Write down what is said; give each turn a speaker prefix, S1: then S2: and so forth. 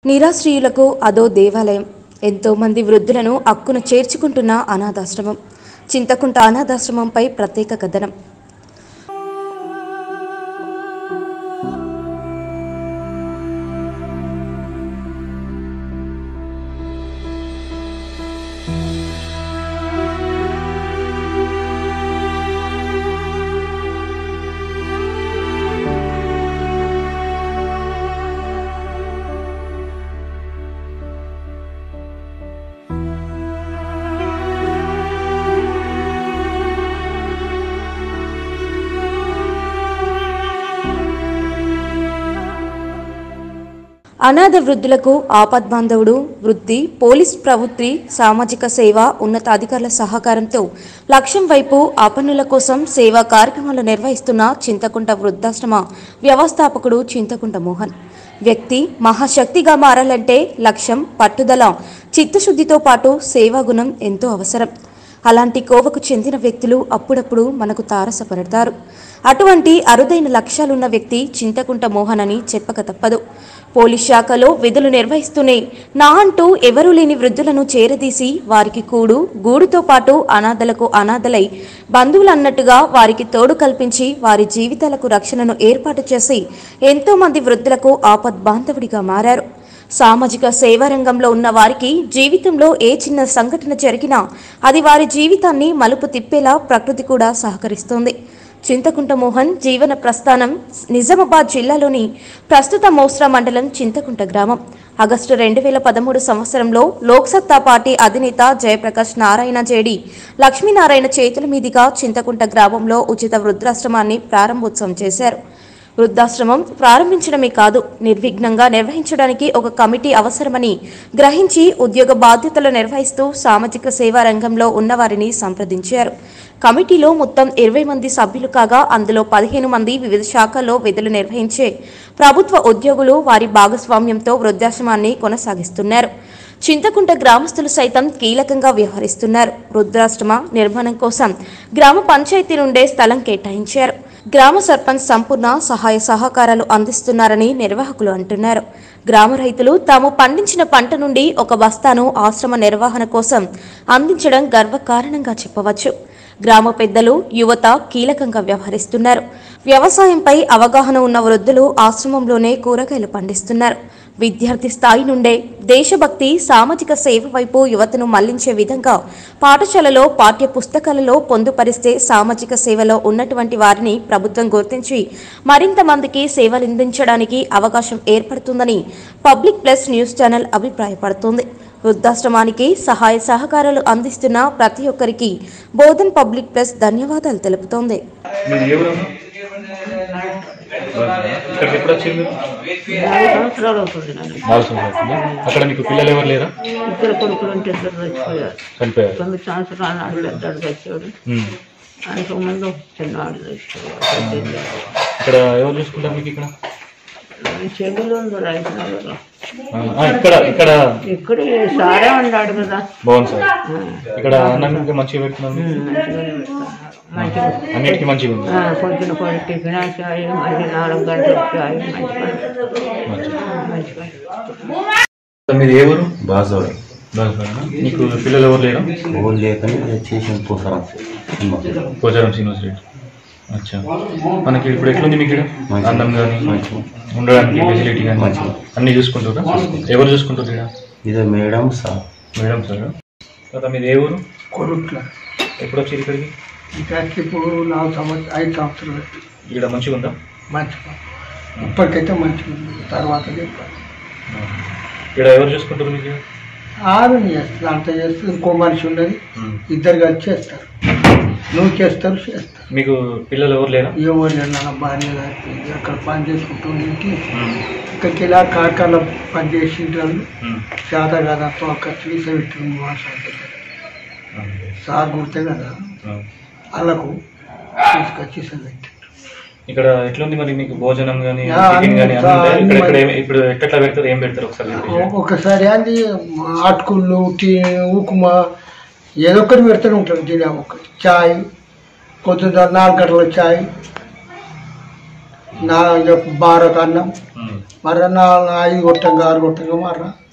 S1: నిరాశ్రయులకు అదో దేవాలయం ఎంతో మంది వృద్ధులను అక్కున చేర్చుకుంటున్న అనాథాశ్రమం చింతకుంట అనాథాశ్రమంపై ప్రత్యేక కథనం అనాథ వృద్ధులకు ఆపద్బాంధవుడు వృద్ధి పోలీస్ ప్రవృత్తి సామాజిక సేవ ఉన్నతాధికారుల సహకారంతో లక్ష్యం వైపు ఆపన్నుల కోసం సేవా కార్యక్రమాలు నిర్వహిస్తున్న చింతకుంట వృద్ధాశ్రమ వ్యవస్థాపకుడు చింతకుంట మోహన్ వ్యక్తి మహాశక్తిగా మారాలంటే లక్ష్యం పట్టుదల చిత్తశుద్ధితో పాటు సేవాగుణం ఎంతో అవసరం అలాంటి కోవకు చెందిన వ్యక్తులు అప్పుడప్పుడు మనకు తారసపడతారు అటువంటి అరుదైన లక్ష్యాలున్న వ్యక్తి చింతకుంట మోహన్ అని చెప్పక తప్పదు పోలీస్ శాఖలో విధులు నిర్వహిస్తూనే నా అంటూ ఎవరూ లేని వృద్ధులను చేరదీసి వారికి కూడు గూడుతో పాటు అనాథలకు అనాథలై బంధువులు అన్నట్టుగా వారికి తోడు కల్పించి వారి జీవితాలకు రక్షణను ఏర్పాటు చేసి ఎంతో మంది వృద్ధులకు ఆపద్బాంధవుడిగా మారారు సామాజిక సేవా రంగంలో ఉన్న వారికి జీవితంలో ఏ చిన్న సంఘటన జరిగినా అది వారి జీవితాన్ని మలుపు తిప్పేలా ప్రకృతి కూడా సహకరిస్తోంది చింతకుంట మోహన్ జీవన ప్రస్థానం నిజామాబాద్ జిల్లాలోని ప్రస్తుత మోస్రా మండలం చింతకుంట గ్రామం ఆగస్టు రెండు వేల పదమూడు సంవత్సరంలో లోక్సత్తా పార్టీ అధినేత జయప్రకాష్ నారాయణ జేడి లక్ష్మీనారాయణ చేతుల మీదుగా చింతకుంట గ్రామంలో ఉచిత వృద్ధాశ్రమాన్ని ప్రారంభోత్సవం చేశారు వృద్ధాశ్రమం ప్రారంభించడమే కాదు నిర్విఘ్నంగా నిర్వహించడానికి ఒక కమిటీ అవసరమని గ్రహించి ఉద్యోగ బాధ్యతలు నిర్వహిస్తూ సామాజిక సేవా రంగంలో ఉన్నవారిని సంప్రదించారు కమిటీలో మొత్తం ఇరవై మంది సభ్యులు కాగా అందులో పదిహేను మంది వివిధ శాఖల్లో విధులు నిర్వహించే ప్రభుత్వ ఉద్యోగులు వారి భాగస్వామ్యంతో వృద్ధాశ్రమాన్ని కొనసాగిస్తున్నారు చింతకుంట గ్రామస్తులు సైతం కీలకంగా వ్యవహరిస్తున్నారు వృద్ధాశ్రమ నిర్మాణం కోసం గ్రామ పంచాయతీ నుండే స్థలం కేటాయించారు గ్రామ సర్పంచ్ సంపూర్ణ సహాయ సహకారాలు అందిస్తున్నారని నిర్వాహకులు అంటున్నారు గ్రామ రైతులు తాము పండించిన పంట నుండి ఒక బస్తాను ఆశ్రమ నిర్వహణ కోసం అందించడం గర్వకారణంగా చెప్పవచ్చు గ్రామ పెద్దలు యువత కీలకంగా వ్యవహరిస్తున్నారు వ్యవసాయంపై అవగాహన ఉన్న వృద్ధులు ఆశ్రమంలోనే కూరగాయలు పండిస్తున్నారు విద్యార్థి స్థాయి నుండే దేశభక్తి సామాజిక సేవ వైపు యువతను మళ్లించే విధంగా పాఠశాలలో పాఠ్య పుస్తకాలలో పొందుపరిస్తే సామాజిక సేవలో ఉన్నటువంటి వారిని ప్రభుత్వం గుర్తించి మరింత మందికి సేవలందించడానికి అవకాశం ఏర్పడుతుందని పబ్లిక్ ప్లస్ న్యూస్ ఛానల్ అభిప్రాయపడుతోంది వృద్ధాశ్రమానికి సహాయ సహకారాలు అందిస్తున్న ప్రతి ఒక్కరికి బోధన్ పబ్లిక్ ప్లస్ ధన్యవాదాలు తెలుపుతోంది
S2: మీరు ఏ ఊరమ్మా ఇక్కడికి ఎప్పుడు వచ్చారు మీరు
S3: నాలుగు సంవత్సరాలు అవుతుంది నన్ను
S2: నాలుగు సంవత్సరాలు అవుతుందా? అక్కడ మీకు పిల్లలు ఎవరు లేరా
S3: ఇద్దరు కొడుకులు ఉంటే ఇద్దరు చచ్చిపోయారు
S2: చనిపోయారు
S3: తొమ్మిది సంవత్సరాలు నాడు పెద్దాడు చచ్చాడు
S2: ఉమ్.
S3: ఆయనకు ముందు చిన్నవాడు చచ్చిపోయాడు
S2: ఇక్కడ ఎవరు చూసుకుంటారు మీకు ఇక్కడ
S3: చెడులు ఉంది రైతులు
S2: ఆ, ఆ, ఇక్కడ ఇక్కడ
S3: ఇక్కడ సారే ఉన్నాడు కదా
S2: బాగుంది సార్
S3: ఆ,
S2: ఇక్కడ అన్నం మంచిగా పెడుతున్నారు మీకు?
S3: మంచిగానే పెడతాడు. మంచిగా
S2: అన్నిటికీ మంచిగా ఉంది
S3: ఆ, పొద్దున కొన్ని టిఫిన్ చాయ్ మళ్ళీ నాలుగు గంటలకు చాయ్ మంచిగా మంచిగా
S2: మీరు ఏ ఊరు
S4: బాజోడు
S2: బాగుపడనా? నీకు పిల్లలు ఎవరు లేరా
S4: ఓన్ లేకని చేసిన పోసరం సినిమా
S2: పోచారం శ్రీనివాస్ రెడ్డి అచ్చా మనకి ఇప్పుడు ఎట్లుంది మీకు ఇక్కడ
S4: మంచిగా.
S2: అన్నం కానీ
S4: మంచిగా.
S2: ఉండడానికి ఫెసిలిటీ కానీ
S4: మంచిగా.
S2: అన్ని చూసుకుంటారా ఎవరు చూసుకుంటారు ఇక్కడ
S4: ఇదే మేడం సార్
S2: మేడం సార్ తర్వాత మీది ఏ ఊరు
S5: కొరుట్ల
S2: ఎప్పుడు వచ్చారు ఇక్కడికి
S5: ఇక్కడికి ఇప్పుడు నాలుగు సంవత్సరాలు ఐదు సంవత్సరాలు
S2: ఇక్కడ మంచిగా ఉందా
S5: మంచిగా ఇప్పటికైతే మంచిగా ఉంది తర్వాత చెప్పాలి
S2: ఇక్కడ ఎవరు చూసుకుంటారు మీకు
S5: ఆరు చేస్తారు అంత చేస్తారు ఇంకో మనిషి ఉన్నది ఇద్దరు కలిసి చేస్తారు నువ్వు చేస్తారు చేస్తారు
S2: మీకు పిల్లలు ఎవరు లేరా
S5: ఎవరు లేరు నా భార్య గారికి అక్కడ పని చేసుకుంటుంది ఇంటికి ఇక్కడికి ఇలా కార్ఖాన పని చేసింటారు శాత కదా తోక చూసే పెట్టింది సార్ గుర్తే కదా వాళ్ళకు తీసుకొచ్చి పెట్టి
S2: ఇక్కడ ఎట్లుంది మరి మీకు భోజనం కానీ
S5: ఆ,
S2: టిఫిన్ కానీ
S5: అన్ని-
S2: అన్ని
S5: అన్ని
S2: ఇక్కడ ఇక్కడ
S5: మరి-
S2: ఏం- ఇప్పుడు ఎట్లా పెడతారు ఏం పెడతారు ఒకసారి చెప్పండి.
S5: ఒకసారి అది అటుకులు టీ ఉప్మా ఏదో ఒకటి పెడుతూనే ఉంటారు జిల్లా ఒకటి చాయ్ పొద్దున్న నాలుగు గంటల చాయ్ నా బారకు అన్నం మర్ర నా ఐదు కొట్టంగా ఆరు కొట్టంగా మర్ర